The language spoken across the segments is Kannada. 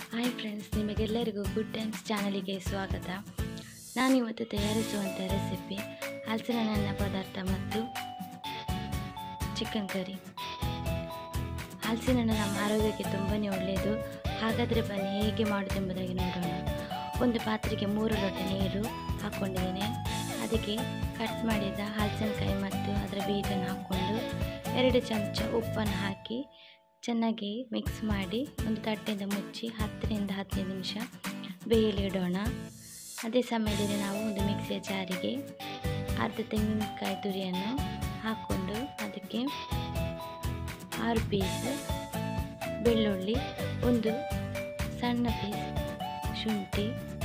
ಹಾಯ್ ಫ್ರೆಂಡ್ಸ್ ನಿಮಗೆಲ್ಲರಿಗೂ ಗುಡ್ ಟೈಮ್ಸ್ ಚಾನಲಿಗೆ ಸ್ವಾಗತ ನಾನಿವತ್ತು ತಯಾರಿಸುವಂಥ ರೆಸಿಪಿ ಹಲಸಿನ ಹಣ್ಣಿನ ಪದಾರ್ಥ ಮತ್ತು ಚಿಕನ್ ಕರಿ ಹಲಸಿನ ಹಣ್ಣು ನಮ್ಮ ಆರೋಗ್ಯಕ್ಕೆ ತುಂಬಾ ಒಳ್ಳೆಯದು ಹಾಗಾದರೆ ಬನ್ನಿ ಹೇಗೆ ಮಾಡುವುದೆಂಬುದಾಗಿ ನೋಡೋಣ ಒಂದು ಪಾತ್ರೆಗೆ ಮೂರು ಲೋಟ ನೀರು ಹಾಕ್ಕೊಂಡಿದ್ದೇನೆ ಅದಕ್ಕೆ ಕಟ್ ಮಾಡಿದ ಹಲಸಿನಕಾಯಿ ಮತ್ತು ಅದರ ಬೀಜನ ಹಾಕ್ಕೊಂಡು ಎರಡು ಚಮಚ ಉಪ್ಪನ್ನು ಹಾಕಿ ಚೆನ್ನಾಗಿ ಮಿಕ್ಸ್ ಮಾಡಿ ಒಂದು ತಟ್ಟೆಯಿಂದ ಮುಚ್ಚಿ ಹತ್ತರಿಂದ ಹದಿನೈದು ನಿಮಿಷ ಬೇಯಲು ಇಡೋಣ ಅದೇ ಸಮಯದಲ್ಲಿ ನಾವು ಒಂದು ಮಿಕ್ಸಿಯ ಜಾರಿಗೆ ಅರ್ಧ ತೆಂಗಿನಕಾಯಿ ತುರಿಯನ್ನು ಹಾಕ್ಕೊಂಡು ಅದಕ್ಕೆ ಆರು ಪೀಸ್ ಬೆಳ್ಳುಳ್ಳಿ ಒಂದು ಸಣ್ಣ ಪೀಸ್ ಶುಂಠಿ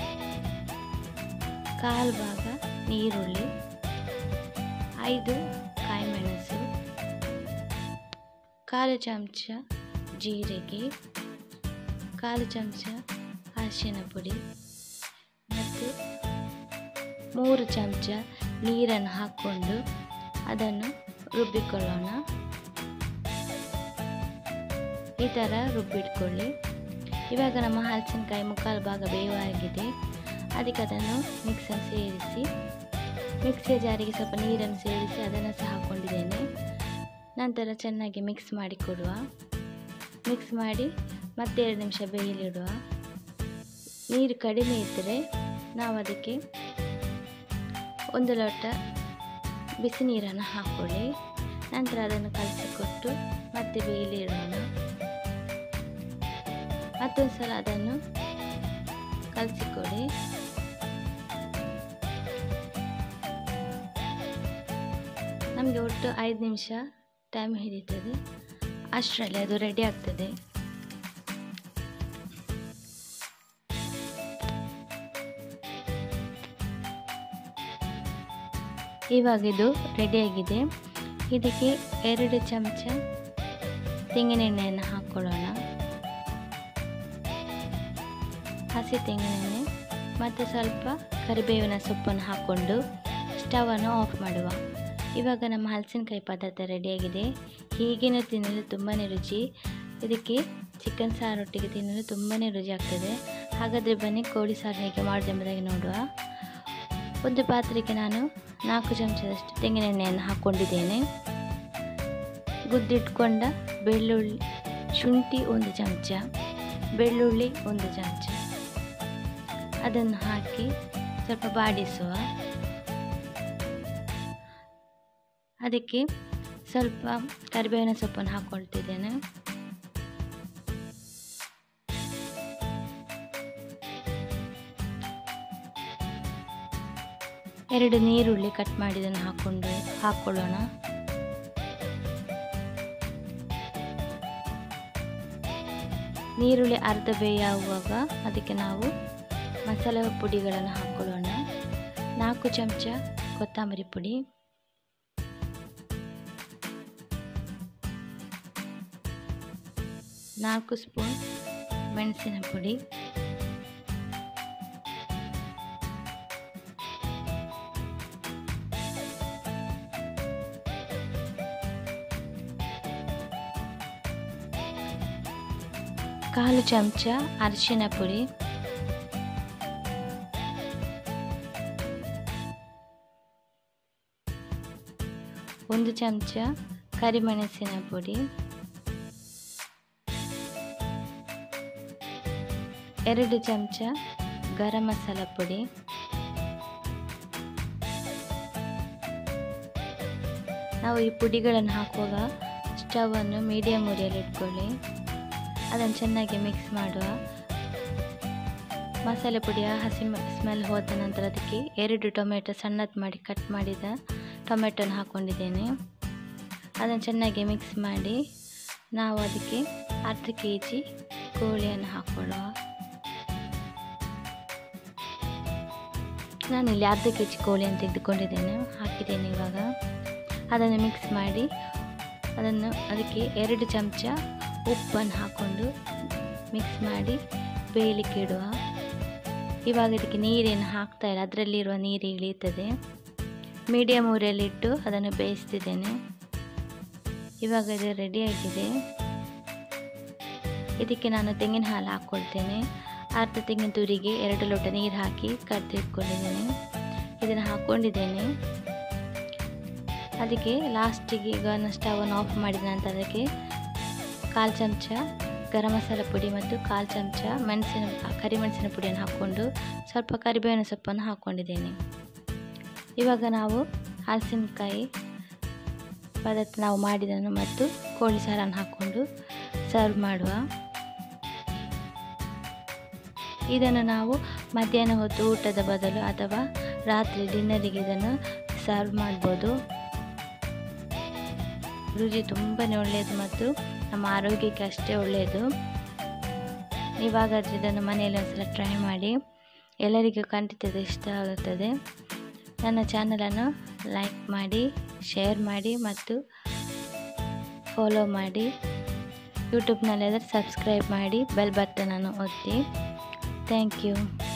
ಕಾಲು ಭಾಗ ನೀರುಳ್ಳಿ ಐದು ಕಾಯಿಮೆಣಸು ಕಾಲು ಚಮಚ ಜೀರಿಗೆ ಕಾಲು ಚಮಚ ಅರಿಶಿನ ಪುಡಿ ಮತ್ತು ಮೂರು ಚಮಚ ನೀರನ್ನು ಹಾಕ್ಕೊಂಡು ಅದನ್ನು ರುಬ್ಬಿಕೊಳ್ಳೋಣ ಈ ಥರ ರುಬ್ಬಿಟ್ಕೊಳ್ಳಿ ಇವಾಗ ನಮ್ಮ ಹಲಸಿನಕಾಯಿ ಮುಕ್ಕಾಲು ಭಾಗ ಬೇವಾಗಿದೆ ಅದಕ್ಕೆ ಅದನ್ನು ಮಿಕ್ಸನ್ನು ಸೇರಿಸಿ ಮಿಕ್ಸಿಯ ಜಾರಿಗೆ ಸ್ವಲ್ಪ ನೀರನ್ನು ಸೇರಿಸಿ ಅದನ್ನು ಸಹ ಹಾಕ್ಕೊಂಡಿದ್ದೇನೆ ನಂತರ ಚೆನ್ನಾಗಿ ಮಿಕ್ಸ್ ಮಾಡಿ ಕೊಡುವ ಮಿಕ್ಸ್ ಮಾಡಿ ಮತ್ತೆ ಎರಡು ನಿಮಿಷ ಬೇಯಲಿಡುವ ನೀರು ಕಡಿಮೆ ಇದ್ದರೆ ನಾವು ಅದಕ್ಕೆ ಒಂದು ಲೋಟ ಬಿಸಿ ನೀರನ್ನು ಹಾಕ್ಕೊಳ್ಳಿ ನಂತರ ಅದನ್ನು ಕಲಸಿಕೊಟ್ಟು ಮತ್ತೆ ಬೇಯಲಿ ಇಡೋಣ ಮತ್ತೊಂದು ಸಲ ಅದನ್ನು ಕಲಸಿಕೊಡಿ ನಮಗೆ ಒಟ್ಟು ಐದು ನಿಮಿಷ ಟೈಮ್ ಹಿಡಿತದೆ ಅಷ್ಟರಲ್ಲಿ ಅದು ರೆಡಿ ಆಗ್ತದೆ ಇವಾಗ ಇದು ರೆಡಿಯಾಗಿದೆ ಇದಕ್ಕೆ ಎರಡು ಚಮಚ ತೆಂಗಿನೆಣ್ಣೆಯನ್ನು ಹಾಕ್ಕೊಳ್ಳೋಣ ಹಸಿ ತೆಂಗಿನೆಣ್ಣೆ ಮತ್ತು ಸ್ವಲ್ಪ ಕರಿಬೇವಿನ ಸೊಪ್ಪನ್ನು ಹಾಕ್ಕೊಂಡು ಸ್ಟವನ್ನು ಆಫ್ ಮಾಡುವ ಇವಾಗ ನಮ್ಮ ಹಲಸಿನಕಾಯಿ ಪದಾರ್ಥ ರೆಡಿಯಾಗಿದೆ ಹೀಗೇನೆ ತಿನ್ನಲು ತುಂಬಾ ರುಚಿ ಇದಕ್ಕೆ ಚಿಕನ್ ಸಾರೊಟ್ಟಿಗೆ ತಿನ್ನಲು ತುಂಬಾ ರುಚಿ ಆಗ್ತದೆ ಹಾಗಾದರೆ ಬನ್ನಿ ಕೋಳಿ ಸಾರು ಹೇಗೆ ಮಾಡೋದೆಂಬುದಾಗಿ ನೋಡುವ ಒಂದು ಪಾತ್ರೆಗೆ ನಾನು ನಾಲ್ಕು ಚಮಚದಷ್ಟು ತೆಂಗಿನೆಣ್ಣೆಯನ್ನು ಹಾಕ್ಕೊಂಡಿದ್ದೇನೆ ಗುದ್ದಿಟ್ಕೊಂಡ ಬೆಳ್ಳುಳ್ಳಿ ಶುಂಠಿ ಒಂದು ಚಮಚ ಬೆಳ್ಳುಳ್ಳಿ ಒಂದು ಚಮಚ ಅದನ್ನು ಹಾಕಿ ಸ್ವಲ್ಪ ಬಾಡಿಸುವ ಅದಕ್ಕೆ ಸ್ವಲ್ಪ ಕರಿಬೇವಿನ ಸೊಪ್ಪನ್ನು ಹಾಕ್ಕೊಳ್ತಿದ್ದೇನೆ ಎರಡು ನೀರುಳ್ಳಿ ಕಟ್ ಮಾಡಿದನ್ನು ಹಾಕ್ಕೊಂಡು ಹಾಕ್ಕೊಳ್ಳೋಣ ನೀರುಳ್ಳಿ ಅರ್ಧ ಬೇಯಾಗುವಾಗ ಅದಕ್ಕೆ ನಾವು ಮಸಾಲೆ ಪುಡಿಗಳನ್ನು ಹಾಕ್ಕೊಳ್ಳೋಣ ನಾಲ್ಕು ಚಮಚ ಕೊತ್ತಂಬರಿ ಪುಡಿ ನಾಲ್ಕು ಸ್ಪೂನ್ ಮೆಣಸಿನ ಪುಡಿ ಕಾಲು ಚಮಚ ಅರಿಶಿನ ಪುಡಿ ಒಂದು ಚಮಚ ಕರಿಮೆಣಸಿನ ಪುಡಿ ಎರಡು ಚಮಚ ಗರಂ ಮಸಾಲ ಪುಡಿ ನಾವು ಈ ಪುಡಿಗಳನ್ನು ಹಾಕುವಾಗ ಸ್ಟವನ್ನು ಮೀಡಿಯಮ್ ಉರಿಯಲ್ಲಿ ಇಟ್ಕೊಳ್ಳಿ ಅದನ್ನು ಚೆನ್ನಾಗಿ ಮಿಕ್ಸ್ ಮಾಡುವ ಮಸಾಲೆ ಪುಡಿಯ ಹಸಿ ಸ್ಮೆಲ್ ಹೋದ ನಂತರ ಅದಕ್ಕೆ ಎರಡು ಟೊಮೆಟೊ ಸಣ್ಣದು ಮಾಡಿ ಕಟ್ ಮಾಡಿದ ಟೊಮೆಟೊನ ಹಾಕ್ಕೊಂಡಿದ್ದೇನೆ ಅದನ್ನು ಚೆನ್ನಾಗಿ ಮಿಕ್ಸ್ ಮಾಡಿ ನಾವು ಅದಕ್ಕೆ ಅರ್ಧ ಕೆ ಜಿ ಕೋಳಿಯನ್ನು ಹಾಕ್ಕೊಳ್ಳುವ ನಾನಿಲ್ಲಿ ಅರ್ಧ ಕೆ ಜಿ ಕೋಳಿಯನ್ನು ತೆಗೆದುಕೊಂಡಿದ್ದೇನೆ ಹಾಕಿದ್ದೇನೆ ಇವಾಗ ಅದನ್ನು ಮಿಕ್ಸ್ ಮಾಡಿ ಅದನ್ನು ಅದಕ್ಕೆ ಎರಡು ಚಮಚ ಉಪ್ಪನ್ನು ಹಾಕ್ಕೊಂಡು ಮಿಕ್ಸ್ ಮಾಡಿ ಬೇಯಲಿಕ್ಕೆ ಇಡುವ ಇವಾಗ ಇದಕ್ಕೆ ನೀರೇನು ಹಾಕ್ತಾ ಇಲ್ಲ ಅದರಲ್ಲಿರುವ ನೀರು ಇಳಿಯುತ್ತದೆ ಮೀಡಿಯಮ್ ಊರಲ್ಲಿಟ್ಟು ಅದನ್ನು ಬೇಯಿಸ್ತಿದ್ದೇನೆ ಇವಾಗ ಇದು ರೆಡಿಯಾಗಿದೆ ಇದಕ್ಕೆ ನಾನು ತೆಂಗಿನ ಹಾಲು ಹಾಕ್ಕೊಳ್ತೇನೆ ಅರ್ಧ ತೆಂಗಿನ ತುರಿಗೆ ಎರಡು ಲೋಟ ನೀರು ಹಾಕಿ ಕರೆದಿಟ್ಕೊಂಡಿದ್ದೇನೆ ಇದನ್ನು ಹಾಕ್ಕೊಂಡಿದ್ದೇನೆ ಅದಕ್ಕೆ ಲಾಸ್ಟಿಗೆ ಈಗ ಸ್ಟವನ್ನು ಆಫ್ ಮಾಡಿದ ನಂತರ ಅದಕ್ಕೆ ಕಾಲು ಚಮಚ ಗರಂ ಮಸಾಲ ಪುಡಿ ಮತ್ತು ಕಾಲು ಚಮಚ ಮೆಣಸಿನ ಕರಿಮೆಣಸಿನ ಪುಡಿಯನ್ನು ಹಾಕ್ಕೊಂಡು ಸ್ವಲ್ಪ ಕರಿಬೇವಿನ ಸೊಪ್ಪನ್ನು ಹಾಕ್ಕೊಂಡಿದ್ದೇನೆ ಇವಾಗ ನಾವು ಹಲಸಿನಕಾಯಿ ಪದಾರ್ಥ ನಾವು ಮಾಡಿದನ್ನು ಮತ್ತು ಕೋಳಿ ಸಾರನ್ನು ಹಾಕ್ಕೊಂಡು ಸರ್ವ್ ಮಾಡುವ ಇದನ್ನು ನಾವು ಮಧ್ಯಾಹ್ನ ಹೊತ್ತು ಊಟದ ಬದಲು ಅಥವಾ ರಾತ್ರಿ ಡಿನ್ನರಿಗೆ ಇದನ್ನು ಸರ್ವ್ ಮಾಡ್ಬೋದು ರುಚಿ ತುಂಬಾ ಒಳ್ಳೆಯದು ಮತ್ತು ನಮ್ಮ ಆರೋಗ್ಯಕ್ಕೆ ಅಷ್ಟೇ ಒಳ್ಳೆಯದು ಇವಾಗಾದರೆ ಇದನ್ನು ಮನೆಯಲ್ಲಿ ಒಂದ್ಸಲ ಟ್ರೈ ಮಾಡಿ ಎಲ್ಲರಿಗೂ ಖಂಡಿತ ಇಷ್ಟ ಆಗುತ್ತದೆ ನನ್ನ ಚಾನಲನ್ನು ಲೈಕ್ ಮಾಡಿ ಶೇರ್ ಮಾಡಿ ಮತ್ತು ಫಾಲೋ ಮಾಡಿ ಯೂಟ್ಯೂಬ್ನಲ್ಲಾದರೆ ಸಬ್ಸ್ಕ್ರೈಬ್ ಮಾಡಿ ಬೆಲ್ ಬಟನನ್ನು ಒತ್ತಿ ಥ್ಯಾಂಕ್ ಯು